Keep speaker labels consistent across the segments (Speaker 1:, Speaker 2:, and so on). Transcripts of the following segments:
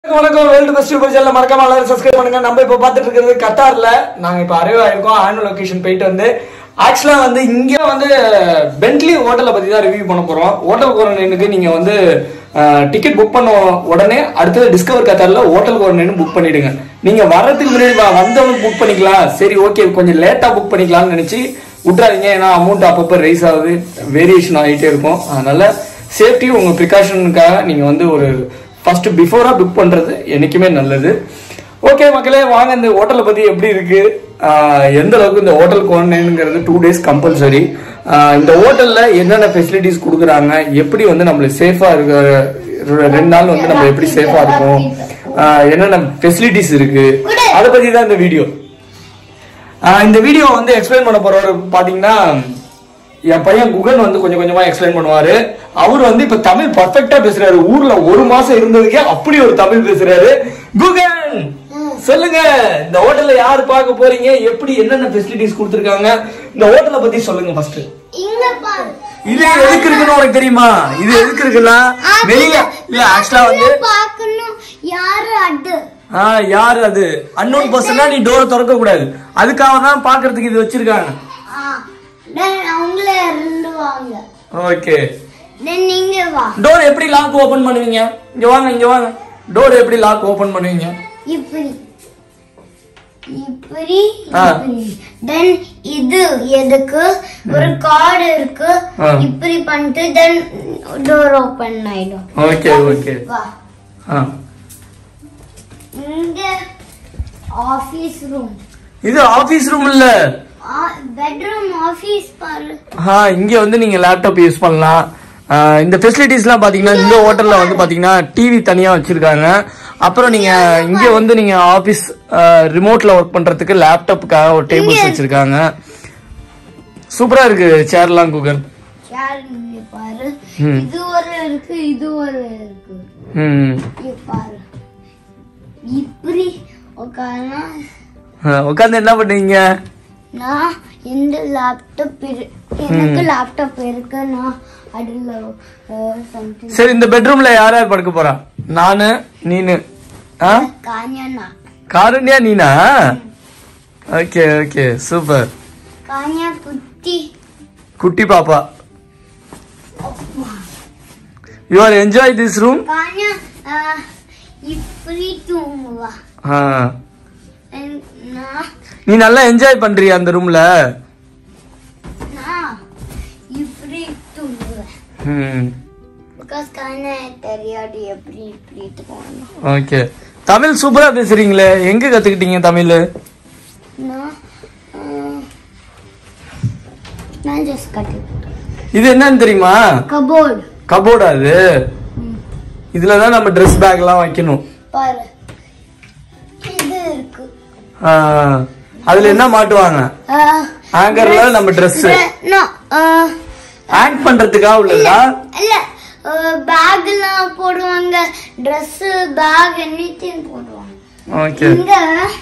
Speaker 1: வணக்கம் world best Uber channel மறக்காம எல்லாரும் சப்ஸ்கிரைப் பண்ணுங்க நம்ம இப்ப பாத்துட்டு இருக்கிறது கத்தார்ல நாங்க இப்ப அரைவ் ஆயிருக்கோம் ஆனுவல் லொகேஷன் போயிட்டு வந்து ஆக்சுவலா வந்து இங்க வந்து பென்ட்லி ஹோட்டலை பத்தி தான் ரிவ்யூ பண்ண போறோம் ஹோட்டல் குவாரண்டைனுக்கு நீங்க வந்து டிக்கெட் புக் பண்ண உடனே அடுத்தது டிஸ்கவர் கத்தார்ல ஹோட்டல் குவாரண்டைன் புக் பண்ணிடுங்க நீங்க வர்றதுக்கு முன்னாடி வ- வந்தவங்க புக் பண்ணிக்கலாம் சரி ஓகே கொஞ்சம் லேட்டா புக் பண்ணிக்கலாம்னு நினைச்சு விட்றாதீங்க ஏன்னா அமௌண்ட் அப்பப்போ ரைஸ் ஆகுது வேரியேஷன் ஆகிட்டே இருக்கும் அதனால சேஃப்டி உங்க ப்ரிகாஷனுக்காக நீங்க வந்து ஒரு ஃபர்ஸ்ட் பிஃபோரா புக் பண்றது என்னைக்குமே நல்லது ஓகே மக்களே வாங்க இந்த ஹோட்டலை பத்தி எப்படி இருக்கு ஆஹ் எந்த அளவுக்கு இந்த ஹோட்டல் குவாரண்டைனுங்கிறது டூ டேஸ் கம்பல்சரி இந்த ஹோட்டல்ல என்னென்ன ஃபெசிலிட்டிஸ் கொடுக்குறாங்க எப்படி வந்து நம்மளுக்கு சேஃபா இருக்க ரெண்டு நாள் வந்து நம்ம எப்படி சேஃபா இருக்கும் ஆஹ் என்னென்ன ஃபெசிலிட்டிஸ் இருக்கு அதை பத்தி தான் இந்த வீடியோ இந்த வீடியோ வந்து எக்ஸ்பிளைன் பண்ண போறவர் பாத்தீங்கன்னா என் பையன் குகன் வந்து கொஞ்சம் கொஞ்சமா எக்ஸ்பிளைன் பண்ணுவாரு அவர் வந்து இப்ப தமிழ் பர்ஃபெக்டா பேசுறாரு ஊர்ல ஒரு மாசம் இருந்ததுக்கே அப்படி ஒரு தமிழ் பேசுறாரு குகன் சொல்லுங்க இந்த ஹோட்டல்ல யாரு பார்க்க போறீங்க எப்படி என்னென்ன ஃபெசிலிட்டிஸ் கொடுத்துருக்காங்க இந்த ஹோட்டலை பத்தி சொல்லுங்க ஃபர்ஸ்ட்
Speaker 2: இங்க பாரு
Speaker 1: இது எதுக்கு இருக்குன்னு உனக்கு தெரியுமா இது எதுக்கு இருக்குன்னா வெளியில இல்ல ஆக்சுவலா வந்து
Speaker 2: பாக்கணும் யாரு அடு
Speaker 1: ஆ யாரு அது அன்னோன் பர்சனா நீ டோர் திறக்க கூடாது அதுக்காக தான் பாக்குறதுக்கு இது வச்சிருக்காங்க
Speaker 2: தென் அவங்களே இருந்து வாங்க
Speaker 1: ஓகே
Speaker 2: தென் நீங்க வா
Speaker 1: டோர் எப்படி லாக் ஓபன் பண்ணுவீங்க இங்க வாங்க இங்க வாங்க டோர் எப்படி லாக் ஓபன் பண்ணுவீங்க
Speaker 2: இப்படி இப்படி
Speaker 1: ஆ.
Speaker 2: இப்படி தென் இது எதுக்கு ஒரு கார்டு இருக்கு
Speaker 1: ஆ.
Speaker 2: இப்படி பண்ணிட்டு தென் டோர் ஓபன் ஆயிடும்
Speaker 1: ஓகே ஓகே
Speaker 2: வா
Speaker 1: ஆ
Speaker 2: இங்க ஆபீஸ் ரூம்
Speaker 1: இது ஆபீஸ் ரூம் இல்ல
Speaker 2: பெட்ரூம் ஆபீஸ் பாரு
Speaker 1: ஆ இங்க வந்து நீங்க லேப்டாப் யூஸ் பண்ணலாம் ஆ, இந்த ஃபெசிலிட்டிஸ்லாம் பாத்தீங்கன்னா இந்த ஹோட்டல்ல வந்து பாத்தீங்கன்னா டிவி தனியா வச்சிருக்காங்க அப்புறம் நீங்க இங்க வந்து நீங்க ஆபீஸ் ரிமோட்ல ஒர்க் பண்றதுக்கு லேப்டாப்புக்காக ஒரு டேபிள்ஸ் வச்சிருக்காங்க சூப்பரா இருக்கு சேர்லாம் கூகுள்
Speaker 2: சேர் இங்க பாரு
Speaker 1: ம்.
Speaker 2: இது ஒரு இருக்கு இது ஒரு இருக்கு
Speaker 1: ம்
Speaker 2: இங்க பாரு இப்படி உட்காரனா
Speaker 1: உட்காந்து என்ன பண்ணுவீங்க
Speaker 2: நான் இந்த லேப்டாப் எனக்கு லேப்டாப் இருக்கு நான் அதுல சம்திங்
Speaker 1: சரி இந்த பெட்ரூம்ல யார் யார் படுக்க போறா நானு நீனு ஆ
Speaker 2: காஞானா
Speaker 1: காருண்யா நீனா ஓகே ஓகே சூப்பர்
Speaker 2: காஞா குட்டி
Speaker 1: குட்டி பாப்பா you are enjoy this room
Speaker 2: Kanja இப்படி தூங்குவா And நான்
Speaker 1: நீ நல்லா என்ஜாய் பண்றியா அந்த ரூம்ல
Speaker 2: நான் இப்படி தூங்குவேன் பிகாஸ் காஞா தெரியாது எப்படி இப்படி தூங்கணும்
Speaker 1: ஓகே தமிழ் சூப்பரா பேசுறீங்களே எங்க கத்துக்கிட்டீங்க தமிழ்
Speaker 2: நான் ஆஹ், நான் ஜஸ்ட் கட்டிக்கிட்டேன்
Speaker 1: இது என்னன்னு தெரியுமா
Speaker 2: கபோர்டு
Speaker 1: கபோர்டா அது இதுலதான் நம்ம ட்ரெஸ் பேக் எல்லாம் வைக்கணும்
Speaker 2: பாரு இது இருக்கு
Speaker 1: ஆ, அதுல என்ன மாட்டுவாங்க
Speaker 2: ஆஹ்,
Speaker 1: ஹேங்கர்ல நம்ம ட்ரெஸ்
Speaker 2: bre- no, ஆஹ்,
Speaker 1: ஹேங் பண்றதுக்காக உள்ளதா
Speaker 2: இல்ல பேக் எல்லாம் போடுவாங்க Dress பேக் எனிதிங் போடுவாங்க
Speaker 1: ஓகே
Speaker 2: இங்க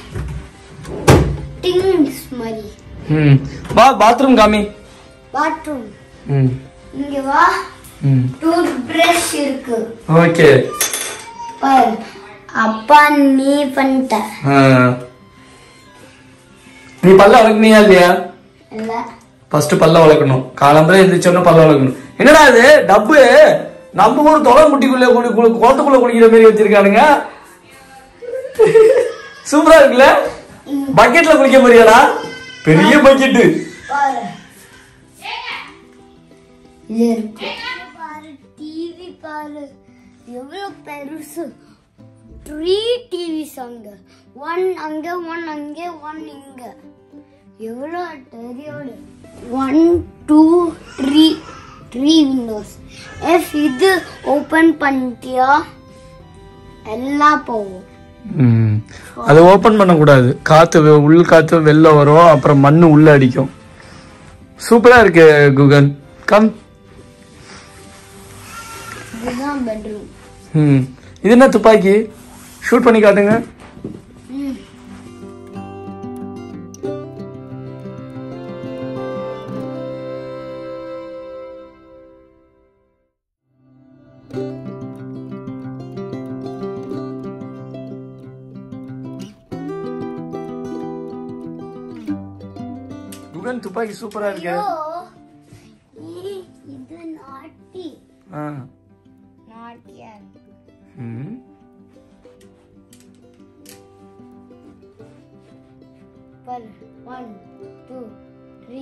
Speaker 2: திங்ஸ் மாதிரி
Speaker 1: ம் வா பாத்ரூம் காமி
Speaker 2: பாத்ரூம்
Speaker 1: ம்
Speaker 2: இங்க வா
Speaker 1: ம்
Speaker 2: டூத் பிரஷ் இருக்கு
Speaker 1: ஓகே
Speaker 2: பாரு அப்பா நீ பண்ணிட்ட
Speaker 1: ஆ. நீ பல்ல வளர்க்கணியா இல்லையா
Speaker 2: இல்ல
Speaker 1: ஃபர்ஸ்ட் பல்ல வளர்க்கணும் காலம்பரம் எந்திரிச்சோன்னா பல்ல வளர்க்கணும் என்னடா இது டப்பு நம்ம ஊர் தொலை முட்டிக்குள்ள குடி கு- குளத்துக்குள்ள குடிக்கிற மாதிரி வச்சிருக்கானுங்க சூப்பரா இருக்குல்ல பக்கெட்ல குளிக்க முடியாதா பெரிய பக்கெட்டு
Speaker 2: பாரு இது இருக்கு பாரு டிவி பாரு எவ்வளவு பெருசு த்ரீ டிவிஸ் அங்க ஒன் அங்க ஒன் அங்க ஒன் இங்க எவ்வளோ தெரியோடு one two three three windows F இது ஓப்பன் பண்ணிட்டியா எல்லாம் போகும்
Speaker 1: ம். அது ஓபன் பண்ண கூடாது காத்து வெ- உள் காத்து வெளில வரும் அப்புறம் மண்ணு உள்ள அடிக்கும் சூப்பரா இருக்கு குகன் கம்
Speaker 2: இதுதான் பெட்ரூம்
Speaker 1: ம் இது என்ன துப்பாக்கி ஷூட் பண்ணி காட்டுங்க முகன் துப்பாக்கி சூப்பரா இருக்கு
Speaker 2: ஐயோ ஏய், இது நாட்டி
Speaker 1: ஆ
Speaker 2: நாட்டியா
Speaker 1: ம்
Speaker 2: பர் ஒன் டூ த்ரீ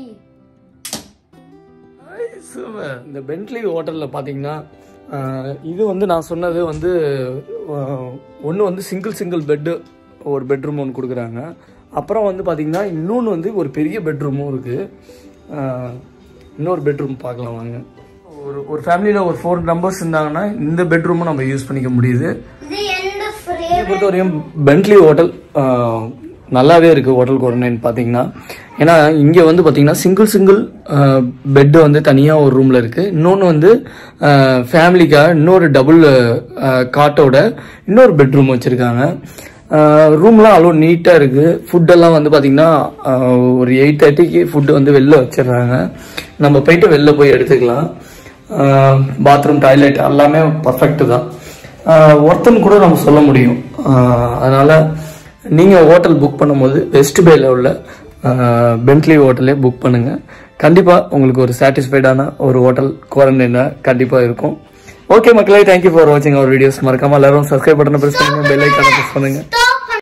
Speaker 1: சூப்பர் இந்த பென்ட்லி ஹோட்டலில் பார்த்தீங்கன்னா ஆஹ், இது வந்து நான் சொன்னது வந்து ஒன்று வந்து சிங்கிள் சிங்கிள் பெட்டு ஒரு பெட்ரூம் ஒன்று கொடுக்குறாங்க அப்புறம் வந்து பார்த்தீங்கன்னா இன்னொன்று வந்து ஒரு பெரிய பெட்ரூமும் இருக்குது இன்னொரு பெட்ரூம் பார்க்கலாம் வாங்க ஒரு ஒரு ஃபேமிலியில் ஒரு ஃபோர் மெம்பர்ஸ் இருந்தாங்கன்னா இந்த பெட்ரூமும் நம்ம யூஸ் பண்ணிக்க முடியுது
Speaker 2: இது எந்த ஃப்ரேம்
Speaker 1: என்னை பொறுத்தவரையும் பென்ட்லி ஹோட்டல் ஆஹ், நல்லாவே இருக்கு ஹோட்டல் குவாரண்டைன் பார்த்தீங்கன்னா ஏன்னா இங்கே வந்து பார்த்தீங்கன்னா சிங்கிள் சிங்கிள் பெட்டு வந்து தனியாக ஒரு ரூமில் இருக்கு இன்னொன்று வந்து ஃபேமிலிக்காக இன்னொரு டபுள் காட்டோட இன்னொரு பெட்ரூம் வச்சுருக்காங்க ரூம்லாம் அவ்வளோ நீட்டாக இருக்குது ஃபுட்டெல்லாம் வந்து பார்த்தீங்கன்னா ஆஹ், ஒரு எயிட் தேர்ட்டிக்கு ஃபுட்டு வந்து வெளில வச்சிடுறாங்க நம்ம போயிட்டு வெளில போய் எடுத்துக்கலாம் பாத்ரூம் டாய்லெட் எல்லாமே பர்ஃபெக்ட் தான் ஒருத்தன் கூட நம்ம சொல்ல முடியும் ஆஹ் அதனால நீங்கள் ஹோட்டல் புக் பண்ணும்போது வெஸ்ட் பேல உள்ள பென்ட்லி ஹோட்டலே புக் பண்ணுங்க கண்டிப்பாக உங்களுக்கு ஒரு சாட்டிஸ்ஃபைடான ஒரு ஹோட்டல் குவாரண்டைனாக கண்டிப்பாக இருக்கும் ஓகே மக்களே தேங்க்யூ ஃபார் வாட்சிங் அவர் வீடியோஸ் மறக்காம எல்லாரும் சப்ஸ்கிரைப் பட்டனை ப்ரெஸ் பண்ணுங்க பெல் ஐக்கான ப்ரெஸ் பண்ணுங்க